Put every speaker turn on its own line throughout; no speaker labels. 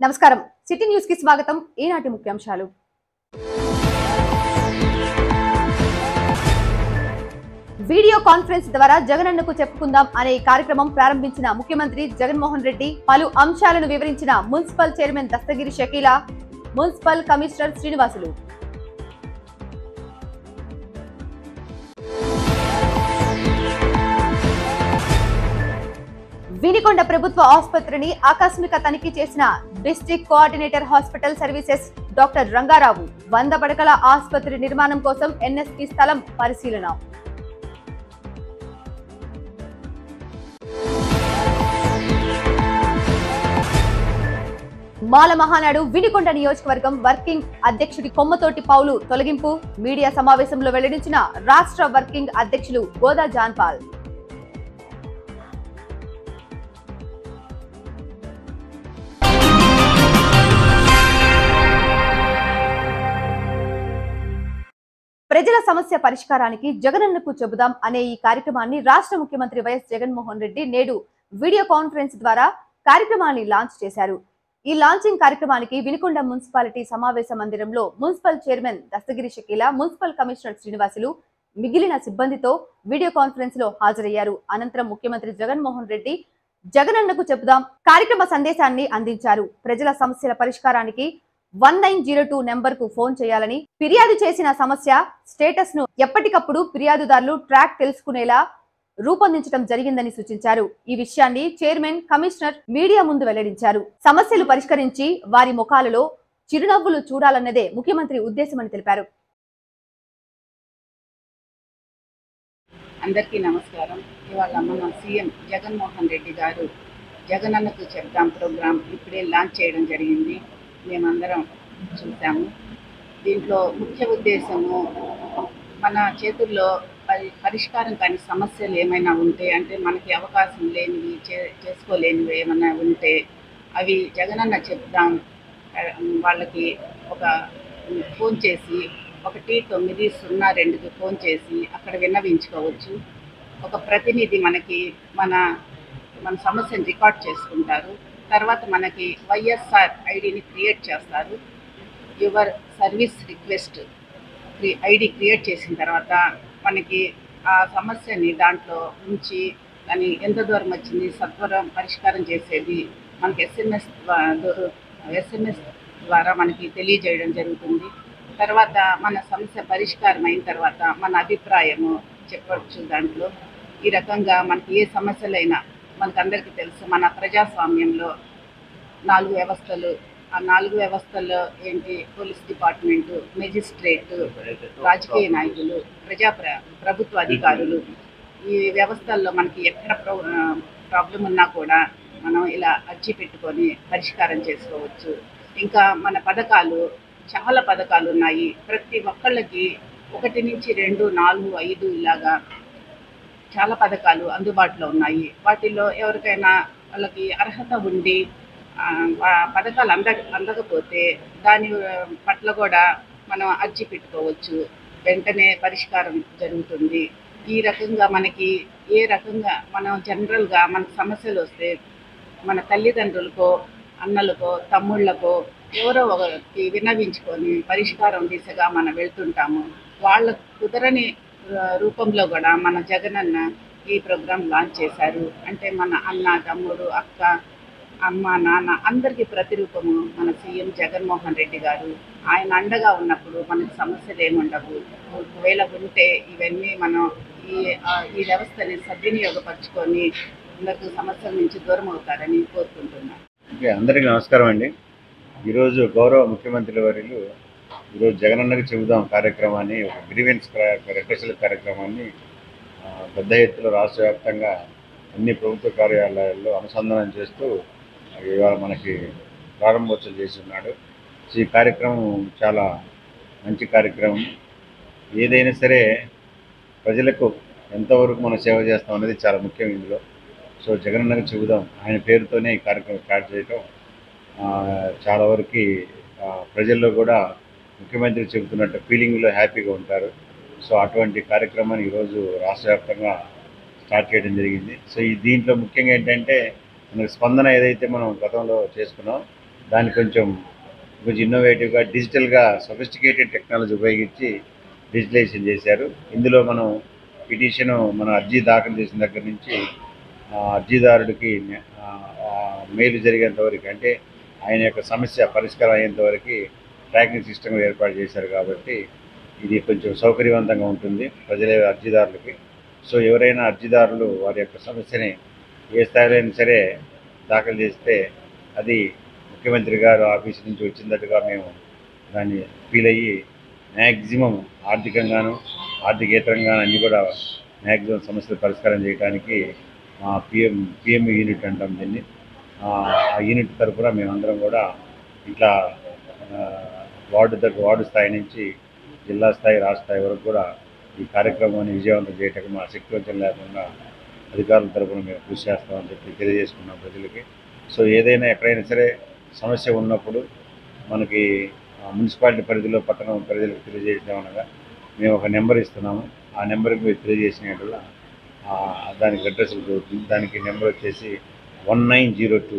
నమస్కారం city news కి స్వాగతం ఈనాటి ముఖ్యాంశాలు వీడియో కాన్ఫరెన్స్ ద్వారా జగనన్నకు చెప్పుకుందాం అనే ఈ కార్యక్రమం ప్రారంభించిన ముఖ్యమంత్రి జగన్మోహన్ రెడ్డి పలు అంశాలను వివరించిన municipal chairman Dastagiri Shakeela municipal commissioner Srinivasulu Vinukonda ప్రభుత్వ ఆసుపత్రిని ఆకస్మిక తనిఖీ చేసిన district coordinator hospital services doctor Rangarao వంద పడకల ఆసుపత్రి నిర్మాణం కోసం ఎన్ఎస్పి స్థలం పరిశీలన మాల మహానాడు వినికొండ నియోజకవర్గం వర్కింగ్ అధ్యక్షుడి కొమ్మతోటి పౌలు తొలగింపు మీడియా సమావేశంలో వెల్లడించిన రాష్ట్ర వర్కింగ్ అధ్యక్షులు గోదా జాన్పాల్ ప్రజల సమస్య పరిష్కారానికి జగనన్నకు చెబుదాం అనే ఈ కార్యక్రమాన్ని రాష్ట్ర ముఖ్యమంత్రి వైఎస్ జగన్మోహన్ రెడ్డి నేడు వీడియో కాన్ఫరెన్స్ ద్వారా కార్యక్రమాన్ని లాంచ్ చేశారు ఈ లాంచింగ్ కార్యక్రమానికి వినుకొండ మున్సిపాలిటీ సమావేశ మందిరంలో municipal chairman Dastagiri Shakeela municipal commissioner Srinivasulu మిగిలిన సిబ్బందితో వీడియో కాన్ఫరెన్స్ లో హాజరయ్యారు అనంతరం ముఖ్యమంత్రి జగన్మోహన్ రెడ్డి జగనన్నకు చెబుదాం కార్యక్రమ సందేశాన్ని అందించారు ప్రజల సమస్యల పరిష్కారానికి one nine zero two number కు ఫోన్ చేయాలని ఫిర్యాదు చేసిన సమస్య స్టేటస్ ను ఎప్పటికప్పుడు ఫిర్యాదుదారులు ట్రాక్ తెలుసుకునేలా రూపొందించడం జరిగిందని సూచించారు ఈ విషయాన్ని చైర్మన్ కమిషనర్ మీడియా ముందు వెల్లడించారు సమస్యలు పరిష్కరించి వారి ముఖాలలో చిరునవ్వులు చూడాలన్నదే ముఖ్యమంత్రి ఉద్దేశమని తెలిపారు
అందరికీ నమస్కారం ఇవాళ మన సీఎం జగన్మోహన్ రెడ్డి గారు జగనన్నకు చెప్దాం ప్రోగ్రాం ఇప్పుడే లాంచ్ చేయడం జరిగింది మేమందరం చూసాము దీంట్లో ముఖ్య ఉద్దేశము మన చేతుల్లో పరి పరిష్కారం కాని సమస్యలు ఏమైనా ఉంటే అంటే మనకి అవకాశం లేనివి చే చేసుకోలేనివి ఏమైనా ఉంటే అవి జగనన్న చెప్దాం ఆ, వాళ్ళకి ఒక ఫోన్ చేసి ఒకటి తొమ్మిది సున్నా రెండుకి ఫోన్ చేసి అక్కడ విన్నవించుకోవచ్చు ఒక ప్రతినిధి మనకి మన మన సమస్యను రికార్డ్ చేసుకుంటారు తర్వాత మనకి వైఎస్ఆర్ ఐడిని క్రియేట్ చేస్తారు your service request ID create చేసిన తర్వాత మనకి ఆ సమస్యని దాంట్లో ఉంచి దాన్ని ఎంత దూరం వచ్చింది సత్వరం పరిష్కారం చేసేది మనకి ఎస్ఎంఎస్ ఎస్ఎంఎస్ ద్వారా మనకి తెలియజేయడం జరుగుతుంది తర్వాత మన సమస్య పరిష్కారం అయిన తర్వాత మన అభిప్రాయము చెప్పవచ్చు దాంట్లో ఈ రకంగా మనకి ఏ సమస్యలైనా మనకందరికీ తెలుసు మన ప్రజాస్వామ్యంలో నాలుగు వ్యవస్థలు ఆ నాలుగు వ్యవస్థల్లో ఏంటి పోలీస్ డిపార్ట్మెంటు మెజిస్ట్రేట్ రాజకీయ నాయకులు ప్రజా ప్ర- ప్రభుత్వ అధికారులు ఈ వ్యవస్థల్లో మనకి ఎక్కడ ప్రో ప్రాబ్లం ఉన్నా కూడా మనం ఇలా అర్జీ పెట్టుకొని పరిష్కారం చేసుకోవచ్చు ఇంకా మన పథకాలు చాలా పథకాలు ఉన్నాయి ప్రతి ఒక్కళ్ళకి ఒకటి నుంచి రెండు నాలుగు ఐదు ఇలాగా చాలా పథకాలు అందుబాటులో ఉన్నాయి వాటిల్లో ఎవరికైనా వాళ్ళకి అర్హత ఉండి ఆ, ఆ పథకాలు అంద అందకపోతే దాని ఆ, పట్ల కూడా మనం అర్జీ పెట్టుకోవచ్చు వెంటనే పరిష్కారం జరుగుతుంది ఈ రకంగా మనకి ఏ రకంగా మనం జనరల్గా మనకు సమస్యలు వస్తే మన తల్లిదండ్రులకో అన్నలకో తమ్ముళ్ళకో ఎవరో ఒకరికి విన్నవించుకొని పరిష్కారం దిశగా మనం వెళ్తుంటాము వాళ్ళ కుదరని ఆ, రూపంలో కూడా మన జగనన్న ఈ ప్రోగ్రాం లాంచ్ చేశారు అంటే మన అన్న తమ్ముడు అక్క అమ్మ నాన్న అందరికీ ప్రతిరూపము మన సీఎం జగన్మోహన్ రెడ్డి గారు ఆయన అండగా ఉన్నప్పుడు మనకు సమస్యలు ఏముండవు ఒకవేళ ఉంటే ఇవన్నీ మనం ఈ ఆ, ఈ వ్యవస్థని సద్వినియోగపరచుకొని అందరికీ సమస్యల నుంచి దూరం అవుతారని కోరుకుంటున్నాను
ఓకే అందరికీ నమస్కారం అండి ఈరోజు గౌరవ ముఖ్యమంత్రి వర్యులు ఈరోజు జగనన్నకి చెబుదాం కార్యక్రమాన్ని ఒక గ్రీవెన్స్ రిక్వెస్టల్ కార్యక్రమాన్ని ఆ, పెద్ద ఎత్తులో రాష్ట్ర వ్యాప్తంగా అన్ని ప్రభుత్వ కార్యాలయాల్లో అనుసంధానం చేస్తూ ఇవాళ మనకి ప్రారంభోత్సవం చేసి ఉన్నాడు సో ఈ కార్యక్రమం చాలా మంచి కార్యక్రమం ఏదైనా సరే ప్రజలకు ఎంతవరకు మనం సేవ చేస్తాం అనేది చాలా ముఖ్యం ఇందులో సో జగనన్నకి చెబుదాం ఆయన పేరుతోనే ఈ కార్యక్రమం స్టార్ట్ చేయటం ఆ, చాలా వరకు ఆ, ప్రజల్లో కూడా ముఖ్యమంత్రి చెబుతున్నట్టు ఫీలింగ్లో హ్యాపీగా ఉంటారు సో అటువంటి కార్యక్రమాన్ని ఈరోజు రాష్ట్ర వ్యాప్తంగా స్టార్ట్ చేయడం జరిగింది సో ఈ దీంట్లో ముఖ్యంగా ఏంటంటే మనకి స్పందన ఏదైతే మనం గతంలో చేసుకున్నాం దాన్ని కొంచెం కొంచెం ఇన్నోవేటివ్గా డిజిటల్గా సొఫిస్టికేటెడ్ టెక్నాలజీ ఉపయోగించి డిజిటలైజేషన్ చేశారు ఇందులో మనం పిటిషన్ మనం అర్జీ దాఖలు చేసిన దగ్గర నుంచి ఆ, అర్జీదారుడికి ఆ, ఆ, మేలు జరిగేంత వరకు అంటే ఆయన యొక్క సమస్య పరిష్కారం అయ్యేంత వరకు ట్రాకింగ్ సిస్టమ్ ఏర్పాటు చేశారు కాబట్టి ఇది కొంచెం సౌకర్యవంతంగా ఉంటుంది ప్రజల అర్జీదారులకి సో ఎవరైనా అర్జీదారులు వారి యొక్క సమస్యని ఏ స్థాయిలో అయినా సరే దాఖలు చేస్తే అది ముఖ్యమంత్రి గారు ఆఫీస్ నుంచి వచ్చినట్టుగా మేము దాన్ని ఫీల్ అయ్యి మ్యాక్సిమం ఆర్థికంగాను ఆర్థికేతరంగాను అన్నీ కూడా మ్యాక్సిమం సమస్యలు పరిష్కారం చేయడానికి పిఎం పిఎం యూనిట్ అంటాం దీన్ని ఆ ఆ యూనిట్ తరఫున మేమందరం కూడా ఇట్లా ఆ, వార్డు దగ్గర వార్డు స్థాయి నుంచి జిల్లా స్థాయి రాష్ట్ర స్థాయి వరకు కూడా ఈ కార్యక్రమాన్ని విజయవంతం చేయటం మా శక్తివంతం లేకుండా అధికారుల తరఫున మేము కృషి చేస్తామని చెప్పి తెలియజేసుకున్నాం ప్రజలకి సో ఏదైనా ఎక్కడైనా సరే సమస్య ఉన్నప్పుడు మనకి ఆ, మున్సిపాలిటీ పరిధిలో పట్టణం ప్రజలకు తెలియజేయడం అనగా మేము ఒక నెంబర్ ఇస్తున్నాము ఆ నెంబర్కి మీరు తెలియజేసిన వల్ల దానికి అడ్రస్ దొరుకుతుంది దానికి నెంబర్ వచ్చేసి one nine zero two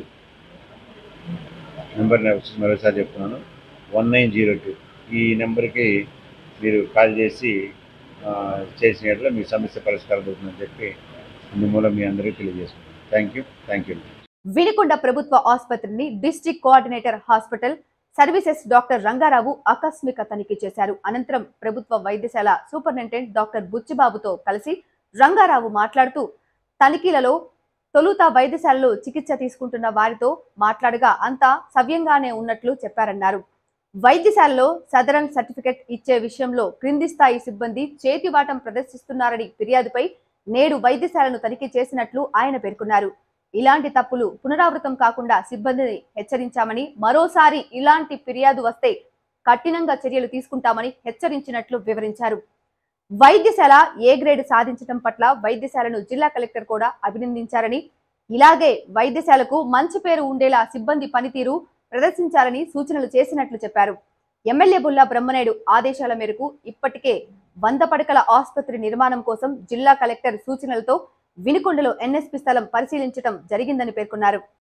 number నేను వచ్చి మరోసారి చెప్తున్నాను వన్ నైన్ జీరో టూ ఈ నెంబర్కి మీరు కాల్ చేసి ఆ, చేసిన యెడల మీ సమస్య పరిష్కారం అవుతుందని చెప్పి అందుమూలం మీ అందరికీ తెలియజేసుకున్నాను thank you thank you
Vinukonda ప్రభుత్వ ఆసుపత్రిని district coordinator hospital services doctor Rangarao ఆకస్మిక తనిఖీ చేశారు అనంతరం ప్రభుత్వ వైద్యశాల సూపరింటెండెంట్ డాక్టర్ బుచ్చిబాబుతో కలిసి రంగారావు మాట్లాడుతూ తనిఖీలలో తొలుత వైద్యశాలలో చికిత్స తీసుకుంటున్న వారితో మాట్లాడగా అంతా సవ్యంగానే ఉన్నట్లు చెప్పారన్నారు వైద్యశాలలో సదరన్ సర్టిఫికెట్ ఇచ్చే విషయంలో క్రింది స్థాయి సిబ్బంది చేతివాటం ప్రదర్శిస్తున్నారని ఫిర్యాదుపై నేడు వైద్యశాలను తనిఖీ చేసినట్లు ఆయన పేర్కొన్నారు ఇలాంటి తప్పులు పునరావృతం కాకుండా సిబ్బందిని హెచ్చరించామని మరోసారి ఇలాంటి ఫిర్యాదు వస్తే కఠినంగా చర్యలు తీసుకుంటామని హెచ్చరించినట్లు వివరించారు వైద్యశాల ఏ గ్రేడ్ సాధించడం పట్ల వైద్యశాలను జిల్లా కలెక్టర్ కూడా అభినందించారని ఇలాగే వైద్యశాలకు మంచి పేరు ఉండేలా సిబ్బంది పనితీరు ప్రదర్శించాలని సూచనలు చేసినట్లు చెప్పారు ఎమ్మెల్యే బుల్లా బ్రహ్మనాయుడు ఆదేశాల మేరకు ఇప్పటికే వంద పడకల ఆసుపత్రి నిర్మాణం కోసం జిల్లా కలెక్టర్ సూచనలతో వినుకొండలో ఎన్ఎస్పి స్థలం పరిశీలించడం జరిగిందని పేర్కొన్నారు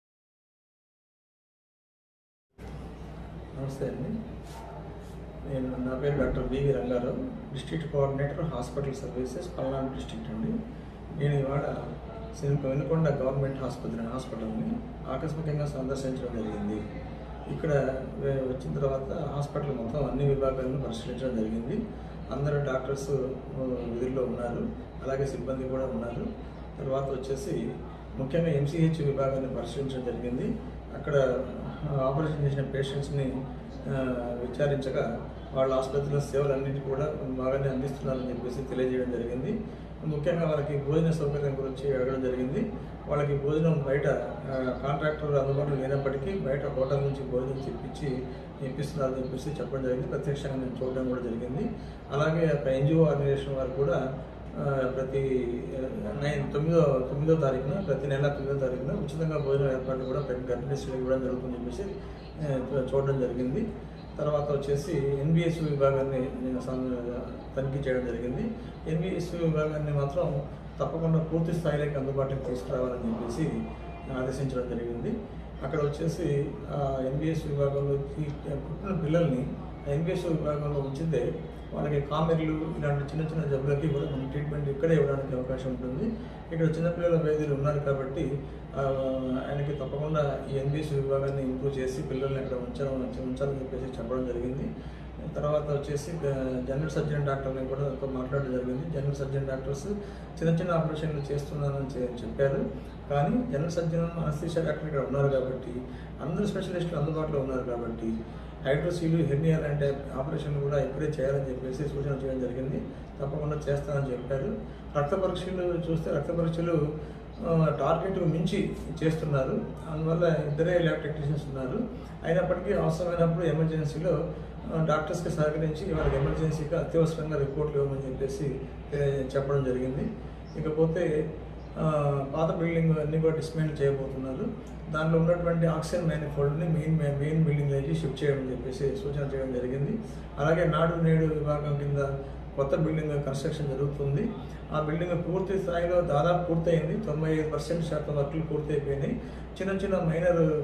నమస్తే అండి నేను నా పేరు doctor BV Rangarao district coordinator hospital services Palnadu district అండి నేను ఇవాళ శ్రీ వెనుకొండ గవర్నమెంట్ ఆసుపత్రి హాస్పిటల్ని ఆకస్మికంగా సందర్శించడం జరిగింది ఇక్కడ వే- వచ్చిన తర్వాత హాస్పిటల్ మొత్తం అన్ని విభాగాలను పరిశీలించడం జరిగింది అందరూ డాక్టర్స్ ఆ, విధుల్లో ఉన్నారు అలాగే సిబ్బంది కూడా ఉన్నారు తర్వాత వచ్చేసి ముఖ్యంగా ఎంసీహెచ్ విభాగాన్ని పరిశీలించడం జరిగింది అక్కడ ఆ, ఆపరేషన్ చేసిన పేషెంట్స్ని ఆ, విచారించగా వాళ్ళ ఆసుపత్రిలో సేవలన్నింటి కూడా బాగానే అందిస్తున్నారని చెప్పేసి తెలియజేయడం జరిగింది ముఖ్యంగా వాళ్ళకి భోజన సౌకర్యం గురించి అడగడం జరిగింది వాళ్ళకి భోజనం బయట ఆ, కాంట్రాక్టర్ అందుబాటులో లేనప్పటికీ బయట హోటల్ నుంచి భోజనం తెప్పించి ఇప్పిస్తున్నారని చెప్పేసి చెప్పడం జరిగింది ప్రత్యక్షంగా నేను చూడడం కూడా జరిగింది అలాగే ఒక ఎన్జిఓ ఆర్గనైజేషన్ వారు కూడా ఆ, ప్రతి ఆ, నైన్ తొమ్మిదో తొమ్మిదో తారీఖున ప్రతి నెల తొమ్మిదో తారీఖున ఉచితంగా భోజనం ఏర్పాట్లు కూడా ప్రతి గర్భిణీ స్త్రీలకు ఇవ్వడం జరుగుతుందని చెప్పేసి ఆ, చూడడం జరిగింది తర్వాత వచ్చేసి ఎన్బిఎస్ విభాగాన్ని నేను సం- తనిఖీ చేయడం జరిగింది ఎన్బిఎస్ విభాగాన్ని మాత్రం తప్పకుండా పూర్తి స్థాయిలోకి అందుబాటులోకి తీసుకురావాలని చెప్పేసి ఆదేశించడం జరిగింది అక్కడ వచ్చేసి ఎన్బిఎస్ విభాగంలోకి పుట్టిన పిల్లల్ని ఎన్బిఎస్ విభాగంలో ఉంచితే వాళ్ళకి కామెర్లు ఇలాంటి చిన్న చిన్న జబ్బులకి కూడా మనం ట్రీట్మెంట్ ఇక్కడే ఇవ్వడానికి అవకాశం ఉంటుంది ఇక్కడ చిన్నపిల్లల వైద్యులు ఉన్నారు కాబట్టి ఆ, ఆయనకి తప్పకుండా ఈ ఎన్బిఎస్ విభాగాన్ని ఇంప్రూవ్ చేసి పిల్లల్ని అక్కడ ఉంచడం ఉంచాలని చెప్పేసి చెప్పడం జరిగింది తర్వాత వచ్చేసి ఆ, జనరల్ సర్జన్ డాక్టర్ని కూడా నాతో మాట్లాడడం జరిగింది జనరల్ సర్జన్ డాక్టర్స్ చిన్న చిన్న ఆపరేషన్లు చేస్తున్నారని చె- చెప్పారు కానీ జనరల్ సర్జన్ అనస్థీషియా డాక్టర్ ఇక్కడ ఉన్నారు కాబట్టి అందరు స్పెషలిస్టులు అందుబాటులో ఉన్నారు కాబట్టి హైడ్రోసీలు హెర్నియా లాంటి ఆపరేషన్లు కూడా ఇక్కడే చేయాలని చెప్పేసి సూచన చేయడం జరిగింది తప్పకుండా చేస్తానని చెప్పారు రక్త పరీక్షలు చూస్తే రక్త పరీక్షలు ఆ, టార్గెట్కు మించి చేస్తున్నారు అందువల్ల ఇద్దరే ల్యాబ్ టెక్నీషియన్స్ ఉన్నారు అయినప్పటికీ అవసరమైనప్పుడు ఎమర్జెన్సీలో ఆ, డాక్టర్స్కి సహకరించి వాళ్ళకి ఎమర్జెన్సీగా అత్యవసరంగా రిపోర్ట్లు ఇవ్వమని చెప్పేసి ఏ, చెప్పడం జరిగింది ఇకపోతే ఆ, పాత బిల్డింగ్ అన్ని కూడా డిస్మెంట్ చేయబోతున్నారు దాంట్లో ఉన్నటువంటి ఆక్సిజన్ మ్యానిఫోల్డ్ని మెయిన్ మెయిన్ బిల్డింగ్ నుంచి షిఫ్ట్ చేయడం చెప్పేసి సూచన చేయడం జరిగింది అలాగే నాడు నేడు విభాగం కింద కొత్త బిల్డింగ్ కన్స్ట్రక్షన్ జరుగుతుంది ఆ బిల్డింగ్ పూర్తి స్థాయిలో దాదాపు పూర్తయింది తొంభై ఐదు పర్సెంట్ శాతం వర్కులు పూర్తి అయిపోయినాయి చిన్న చిన్న మైనర్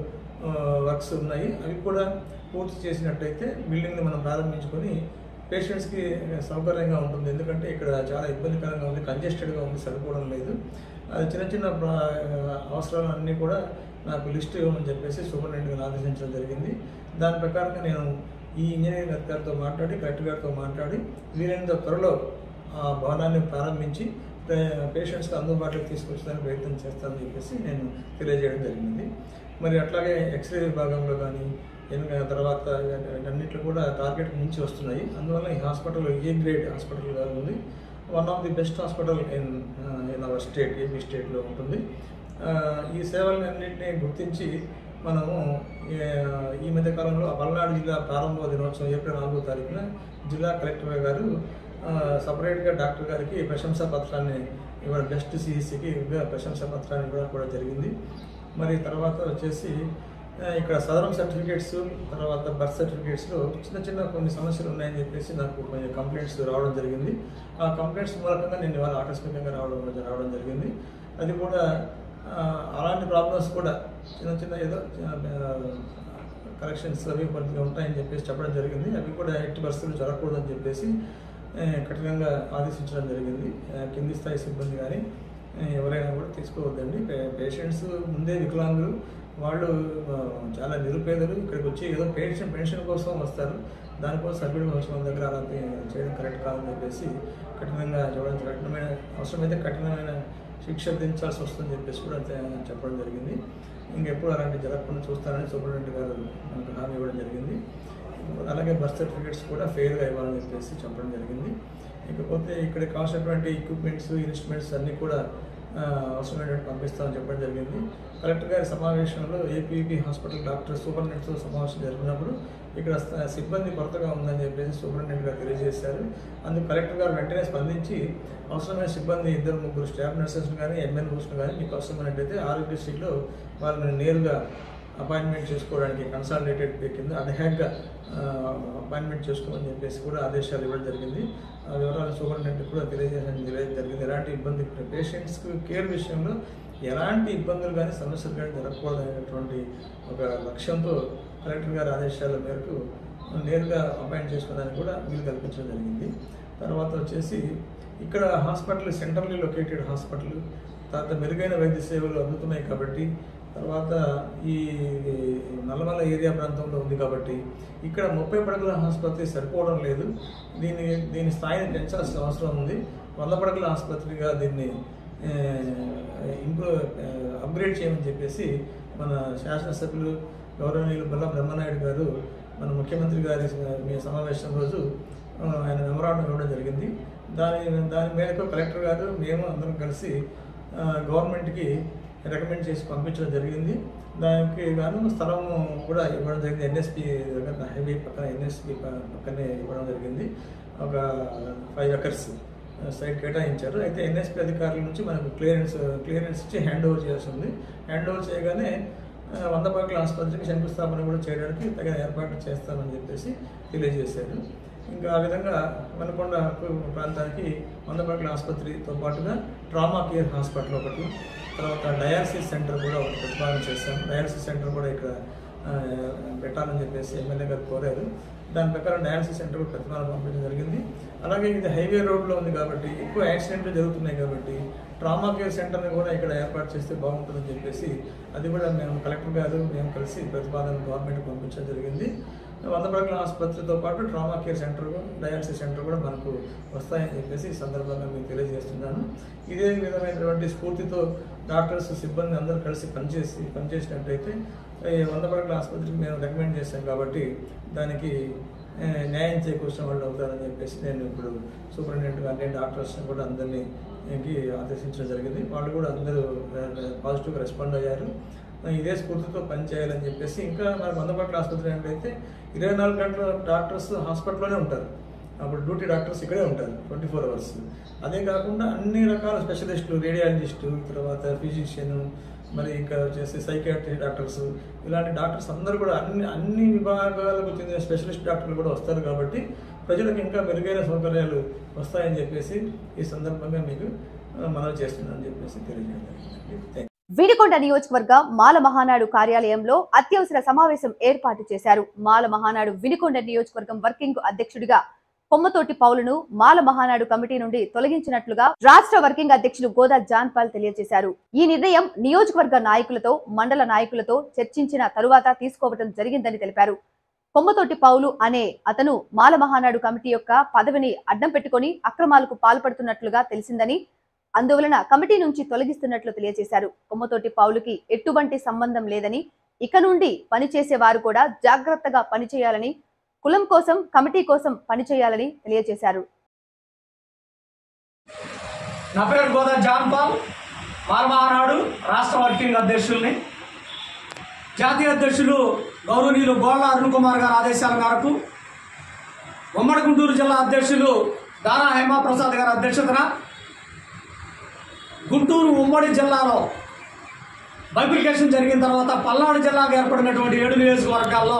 వర్క్స్ ఉన్నాయి అవి కూడా పూర్తి చేసినట్టయితే బిల్డింగ్ని మనం ప్రారంభించుకొని పేషెంట్స్కి సౌకర్యంగా ఉంటుంది ఎందుకంటే ఇక్కడ చాలా ఇబ్బందికరంగా ఉంది కంజెస్టెడ్గా ఉంది సరిపోవడం లేదు అది చిన్న చిన్న ప్ర- అవసరాలన్నీ కూడా నాకు లిస్ట్ ఇవ్వమని చెప్పేసి సూపరింటెండెంట్ గారిని ఆదేశించడం జరిగింది దాని ప్రకారంగా నేను ఈ ఇంజనీరింగ్ అధికారితో మాట్లాడి కలెక్టర్ గారితో మాట్లాడి వీలైనంత త్వరలో ఆ భవనాన్ని ప్రారంభించి పే- పేషెంట్స్కి అందుబాటులోకి తీసుకొచ్చడానికి ప్రయత్నం చేస్తానని చెప్పేసి నేను తెలియజేయడం జరిగింది మరి అట్లాగే ఎక్స్రే విభాగంలో కానీ ఇంకా తర్వాత అన్నింటిలో కూడా టార్గెట్ మించి వస్తున్నాయి అందువల్ల ఈ హాస్పిటల్ ఏ గ్రేడ్ హాస్పిటల్గా ఉంది one of the best hospital in in our state AP స్టేట్లో ఉంటుంది ఆ, ఈ సేవలను అన్నింటినీ గుర్తించి మనము ఏ- ఈ మధ్య కాలంలో పల్నాడు జిల్లా ప్రారంభ దినోత్సవం ఏప్రిల్ నాలుగో తారీఖున జిల్లా కలెక్టర్ గారు ఆ, సపరేట్గా డాక్టర్ గారికి ప్రశంసా పత్రాన్ని ఇవాళ బెస్ట్ సిఎస్సికి ప్రశంసా పత్రాన్ని ఇవ్వడం కూడా జరిగింది మరి తర్వాత వచ్చేసి ఆ, ఇక్కడ సదరం సర్టిఫికేట్స్ తర్వాత బర్త్ సర్టిఫికేట్స్లో చిన్న చిన్న కొన్ని సమస్యలు ఉన్నాయని చెప్పేసి నాకు కొన్ని కంప్లైంట్స్ రావడం జరిగింది ఆ కంప్లైంట్స్ మూలకంగా నేను ఇవాళ ఆకస్మికంగా రావడం రావడం జరిగింది అది కూడా ఆ, అలాంటి ప్రాబ్లమ్స్ కూడా చిన్న చిన్న ఏదో కరెక్షన్స్ అవి కొద్దిగా ఉంటాయని చెప్పేసి చెప్పడం జరిగింది అవి కూడా ఎట్టి పరిస్థితులు జరగకూడదని చెప్పేసి ఆ, కఠినంగా ఆదేశించడం జరిగింది ఆ, కింది స్థాయి సిబ్బంది కానీ ఆ, ఎవరైనా కూడా తీసుకోవద్దండి పేషెంట్స్ ముందే వికలాంగులు వాళ్ళు ఆ, చాలా నిరుపేదలు ఇక్కడికి వచ్చి ఏదో పెన్షన్ పెన్షన్ కోసం వస్తారు దానికోసం సభ్యుల కోసం మన దగ్గర అలా చేయడం కరెక్ట్ కాదని చెప్పేసి కఠినంగా చూడడం కఠినమైన అవసరమైతే కఠినమైన శిక్ష విధించాల్సి వస్తుందని చెప్పేసి కూడా తె- చెప్పడం జరిగింది ఇంకెప్పుడు అలాంటి జరగకుండా చూస్తారని సూపరింటెండెంట్ గారు మనకు హామీ ఇవ్వడం జరిగింది అలాగే బర్త్ సర్టిఫికేట్స్ కూడా ఫెయిర్గా ఇవ్వాలని చెప్పేసి చెప్పడం జరిగింది ఇకపోతే ఇక్కడ కావాల్సినటువంటి ఎక్విప్మెంట్స్ ఇన్స్ట్రుమెంట్స్ అన్నీ కూడా ఆ, అవసరమైనటువంటి పంపిస్తామని చెప్పడం జరిగింది కలెక్టర్ గారి సమావేశంలో ఏపీపీ హాస్పిటల్ డాక్టర్ సూపరింటెండెంట్తో సమావేశం జరిగినప్పుడు ఇక్కడ స- సిబ్బంది కొరతగా ఉందని చెప్పేసి సూపరింటెండెంట్ గారు తెలియజేశారు అందుకు కలెక్టర్ గారు వెంటనే స్పందించి అవసరమైన సిబ్బంది ఇద్దరు ముగ్గురు స్టాఫ్ నర్సెస్ కానీ ఎంఎన్ బూస్ను కానీ మీకు అవసరమైనట్టయితే ఆరోగ్య స్ట్రీట్లో వాళ్ళని నేరుగా అపాయింట్మెంట్ చేసుకోవడానికి కన్సాలిడేటెడ్ పే కింద అడ్హాక్గా అపాయింట్మెంట్ చేసుకోమని చెప్పేసి కూడా ఆదేశాలు ఇవ్వడం జరిగింది ఆ వివరాలు సూపరింటెండెంట్ కూడా తెలియజేయడం తెలియ- జరిగింది ఎలాంటి ఇబ్బంది పేషెంట్స్కి కేర్ విషయంలో ఎలాంటి ఇబ్బందులు కానీ సమస్యలు కానీ జరగకూడదనేటువంటి ఒక లక్ష్యంతో కలెక్టర్ గారి ఆదేశాల మేరకు నేరుగా అపాయింట్ చేసుకోవడానికి కూడా వీలు కల్పించడం జరిగింది తర్వాత వచ్చేసి ఇక్కడ హాస్పిటల్ సెంట్రల్లీ లొకేటెడ్ హాస్పిటల్ తర్వాత మెరుగైన వైద్య సేవలు అందుతున్నాయి కాబట్టి తర్వాత ఈ నల్లమల ఏరియా ప్రాంతంలో ఉంది కాబట్టి ఇక్కడ ముప్పై పడకల ఆసుపత్రి సరిపోవడం లేదు దీన్ని దీని స్థాయిని పెంచాల్సిన అవసరం ఉంది వంద పడకల ఆసుపత్రిగా దీన్ని ఇంప్రూవ్ అప్గ్రేడ్ చేయమని చెప్పేసి మన శాసనసభ్యులు గౌరవనీయులు బల్ల బ్రహ్మనాయుడు గారు మన ముఖ్యమంత్రి గారి మీ సమావేశం రోజు ఆ, ఆయన మెమరాండం ఇవ్వడం జరిగింది దాని దాని మేరకు కలెక్టర్ గారు మేము అందరం కలిసి ఆ, గవర్నమెంట్కి రికమెండ్ చేసి పంపించడం జరిగింది దానికి గాను స్థలం కూడా ఇవ్వడం జరిగింది ఎన్ఎస్పి దగ్గర హైవే పక్కన ఎన్ఎస్పి పక్కనే ఇవ్వడం జరిగింది ఒక ఫైవ్ ఎకర్స్ సైట్ కేటాయించారు అయితే ఎన్ఎస్పి అధికారుల నుంచి మనకు క్లియరెన్స్ క్లియరెన్స్ ఇచ్చి హ్యాండ్ ఓవర్ చేయాల్సి ఉంది హ్యాండ్ ఓవర్ చేయగానే ఆ, వంద పడకల ఆసుపత్రికి శంకుస్థాపన కూడా చేయడానికి తగిన ఏర్పాట్లు చేస్తామని చెప్పేసి తెలియజేశారు ఇంకా ఆ విధంగా వనకొండ ప్రాంతానికి వంద పడకల ఆసుపత్రితో పాటుగా ట్రామా కేర్ హాస్పిటల్ ఒకటి తర్వాత డయాలసిస్ సెంటర్ కూడా ఒకటి ప్రతిపాదన చేశాము డయాలసిస్ సెంటర్ కూడా ఇక్కడ ఆ, పెట్టాలని చెప్పేసి ఎమ్మెల్యే గారు కోరారు దాని ప్రకారం డయాలసిస్ సెంటర్ కూడా ప్రతిపాదన పంపించడం జరిగింది అలాగే ఇది హైవే రోడ్లో ఉంది కాబట్టి ఎక్కువ యాక్సిడెంట్లు జరుగుతున్నాయి కాబట్టి ట్రామా కేర్ సెంటర్ని కూడా ఇక్కడ ఏర్పాటు చేస్తే బాగుంటుందని చెప్పేసి అది కూడా మేము కలెక్టర్ గారు మేము కలిసి ప్రతిపాదన గవర్నమెంట్ పంపించడం జరిగింది వంద పడకల ఆసుపత్రితో పాటు trauma care centre dialysis centre కూడా మనకు వస్తాయని చెప్పేసి ఈ సందర్భంగా మీకు తెలియజేస్తున్నాను ఇదే విధమైనటువంటి స్ఫూర్తితో డాక్టర్స్ సిబ్బంది అందరూ కలిసి పనిచేసి పనిచేసినట్టయితే ఈ వంద పడకల ఆసుపత్రికి మేము రికమెండ్ చేశాం కాబట్టి దానికి ఏ, న్యాయం చేకూర్చిన వాళ్ళు అవుతారని చెప్పేసి నేను ఇప్పుడు సూపరింటెండెంట్ గారిని డాక్టర్స్ని కూడా అందరినీ కి ఆదేశించడం జరిగింది వాళ్ళు కూడా అందరూ పాజిటివ్గా రెస్పాండ్ అయ్యారు ఇదే స్ఫూర్తితో పనిచేయాలని చెప్పేసి ఇంకా మన మందపట్ల ఆసుపత్రి ఏంటంటే ఇరవై నాలుగు గంటల డాక్టర్స్ హాస్పిటల్లోనే ఉంటారు అప్పుడు డ్యూటీ డాక్టర్స్ ఇక్కడే ఉంటారు ట్వంటీ ఫోర్ అవర్స్ అదే కాకుండా అన్ని రకాల స్పెషలిస్టులు రేడియాలజిస్టు తర్వాత ఫిజిషియన్ మరి ఇంకా వచ్చేసి సైకియాట్రీ డాక్టర్స్ ఇలాంటి డాక్టర్స్ అందరూ కూడా అన్ని అన్ని విభాగాలకు చెందిన స్పెషలిస్ట్ డాక్టర్లు కూడా వస్తారు కాబట్టి ప్రజలకు ఇంకా మెరుగైన సౌకర్యాలు వస్తాయని చెప్పేసి ఈ సందర్భంగా మీకు ఆ, మనవి చేస్తున్నానని చెప్పేసి తెలియజేయాలి థ్యాంక్
వినుకొండ నియోజకవర్గ మాల మహానాడు కార్యాలయంలో అత్యవసర సమావేశం ఏర్పాటు చేశారు మాల మహానాడు వినుకొండ నియోజకవర్గం వర్కింగ్ అధ్యక్షుడిగా కొమ్మతోటి పౌలును మాల మహానాడు కమిటీ నుండి తొలగించినట్లుగా రాష్ట్ర వర్కింగ్ అధ్యక్షులు గోదా జాన్ పాల్ తెలియజేశారు ఈ నిర్ణయం నియోజకవర్గ నాయకులతో మండల నాయకులతో చర్చించిన తరువాత తీసుకోవడం జరిగిందని తెలిపారు కొమ్మతోటి పౌలు అనే అతను మాల మహానాడు కమిటీ యొక్క పదవిని అడ్డం పెట్టుకొని అక్రమాలకు పాల్పడుతున్నట్లుగా తెలిసిందని అందువలన కమిటీ నుంచి తొలగిస్తున్నట్లు తెలియజేశారు కొమ్మతోటి పౌలుకి ఎటువంటి సంబంధం లేదని ఇక నుండి పనిచేసే వారు కూడా జాగ్రత్తగా పనిచేయాలని కులం కోసం కమిటీ కోసం పనిచేయాలని తెలియజేశారు
నా పేరు గోదా జాన్ పాల్ మారమహానాడు రాష్ట్ర వర్కింగ్ అధ్యక్షుల్ని జాతీయ అధ్యక్షులు గౌరవనీయులు గోళ్ళ అరుణ్ కుమార్ గారి ఆదేశాల మేరకు ఉమ్మడి గుంటూరు జిల్లా అధ్యక్షులు దానా హేమాప్రసాద్ గారి అధ్యక్షతన గుంటూరు ఉమ్మడి జిల్లాలో బైఫికేషన్ జరిగిన తర్వాత పల్నాడు జిల్లాకు ఏర్పడినటువంటి ఏడు నియోజకవర్గాల్లో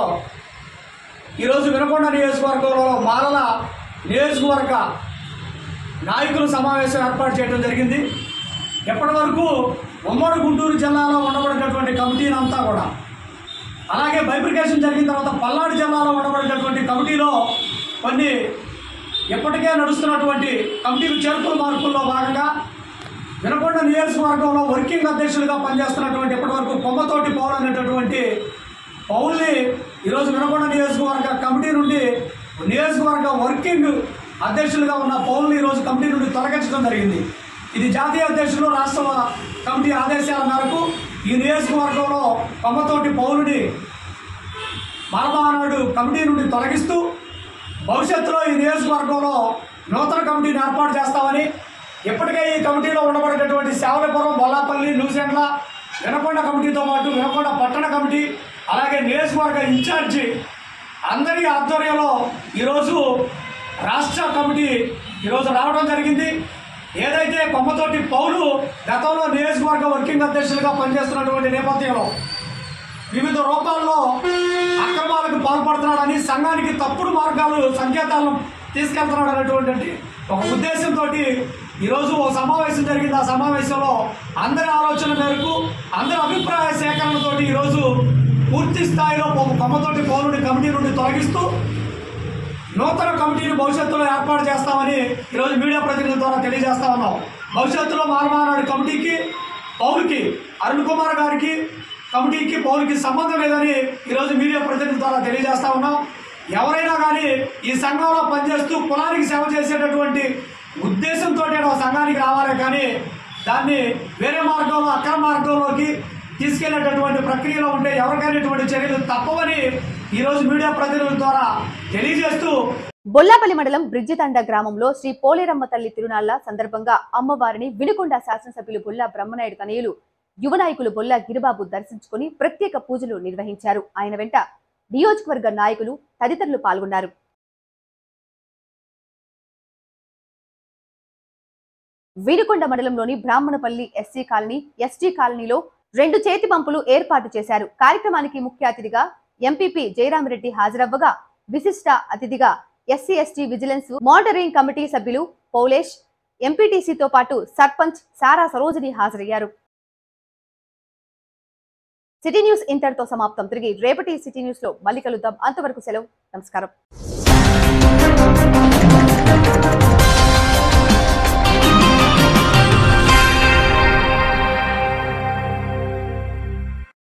ఈరోజు వినకొండ నియోజకవర్గంలో మాలల నియోజకవర్గ నాయకుల సమావేశం ఏర్పాటు చేయడం జరిగింది ఎప్పటి వరకు ఉమ్మడి గుంటూరు జిల్లాలో ఉండబడినటువంటి కమిటీని అంతా కూడా అలాగే బైఫికేషన్ జరిగిన తర్వాత పల్నాడు జిల్లాలో ఉండబడినటువంటి కమిటీలో కొన్ని ఎప్పటికే నడుస్తున్నటువంటి కమిటీలు చేర్పుల మార్పుల్లో భాగంగా వినకొండ నియోజకవర్గంలో వర్కింగ్ అధ్యక్షులుగా పనిచేస్తున్నటువంటి ఇప్పటివరకు కొమ్మతోటి పౌలు అనేటటువంటి పౌల్ని ఈరోజు వినకొండ నియోజకవర్గ కమిటీ నుండి నియోజకవర్గ వర్కింగ్ అధ్యక్షులుగా ఉన్న పౌల్ని ఈరోజు కమిటీ నుండి తొలగించడం జరిగింది ఇది జాతీయ అధ్యక్షులు రాష్ట్ర కమిటీ ఆదేశాల మేరకు ఈ నియోజకవర్గంలో కొమ్మతోటి పౌలుని మానవానాడు కమిటీ నుండి తొలగిస్తూ భవిష్యత్తులో ఈ నియోజకవర్గంలో నూతన కమిటీని ఏర్పాటు చేస్తామని ఇప్పటికే ఈ కమిటీలో ఉండబడేటటువంటి సేవలపురం బొల్లాపల్లి న్యూజిలాండ్ల వినకొండ కమిటీతో పాటు వినకొండ పట్టణ కమిటీ అలాగే నియోజకవర్గ ఇన్ఛార్జి అందరి ఆధ్వర్యంలో ఈరోజు రాష్ట్ర కమిటీ ఈరోజు రావడం జరిగింది ఏదైతే కొమ్మతోటి పౌలు గతంలో నియోజకవర్గ వర్కింగ్ అధ్యక్షులుగా పనిచేస్తున్నటువంటి నేపథ్యంలో వివిధ రూపాల్లో అక్రమాలకు పాల్పడుతున్నాడని సంఘానికి తప్పుడు మార్గాలు సంకేతాలను తీసుకెళ్తున్నాడు అనేటువంటి ఒక ఉద్దేశంతో ఈరోజు ఓ సమావేశం జరిగింది ఆ సమావేశంలో అందరి ఆలోచన మేరకు అందరి అభిప్రాయ సేకరణతో ఈరోజు పూర్తి స్థాయిలో ఒక కొమ్మతోటి పౌరుని కమిటీ నుండి తొలగిస్తూ నూతన కమిటీని భవిష్యత్తులో ఏర్పాటు చేస్తామని ఈరోజు మీడియా ప్రతినిధుల ద్వారా తెలియజేస్తా ఉన్నాం భవిష్యత్తులో మానవానాడు కమిటీకి పౌరుకి అరుణ్ కుమార్ గారికి కమిటీకి పౌరుకి సంబంధం లేదని ఈరోజు మీడియా ప్రతినిధుల ద్వారా తెలియజేస్తా ఉన్నాం ఎవరైనా కానీ ఈ సంఘంలో పనిచేస్తూ కులానికి సేవ చేసేటటువంటి ఉద్దేశంతో సంఘానికి రావాలి కానీ దాన్ని వేరే మార్గంలో అక్రమ మార్గంలోకి తీసుకెళ్లేటటువంటి ప్రక్రియలో ఉంటే ఎవరికైనా ఇటువంటి చర్యలు తప్పవని ఈరోజు మీడియా ప్రతినిధుల ద్వారా తెలియజేస్తూ
బొల్లాపల్లి మండలం బ్రిడ్జితండ గ్రామంలో శ్రీ పోలేరమ్మ తల్లి తిరునాళ్ల సందర్భంగా అమ్మవారిని వినుకొండ శాసనసభ్యులు బొల్లా బ్రహ్మనాయుడు కనయులు యువ నాయకులు బొల్లా గిరిబాబు దర్శించుకుని ప్రత్యేక పూజలు నిర్వహించారు ఆయన వెంట నియోజకవర్గ నాయకులు తదితరులు పాల్గొన్నారు వీరుకొండ మండలంలోని బ్రాహ్మణపల్లి ఎస్సీ కాలనీ ఎస్టీ కాలనీలో రెండు చేతి పంపులు ఏర్పాటు చేశారు కార్యక్రమానికి ముఖ్య అతిథిగా ఎంపీపీ జయరామరెడ్డి హాజరవ్వగా విశిష్ట అతిథిగా SC ST vigilance monitoring committee సభ్యులు పౌలేష్ ఎంపీటీసీతో పాటు సర్పంచ్ సారా సరోజిని హాజరయ్యారు సిటీ న్యూస్ ఇంతటితో సమాప్తం తిరిగి రేపటి సిటీ న్యూస్ లో మళ్ళీ కలుద్దాం అంతవరకు సెలవు నమస్కారం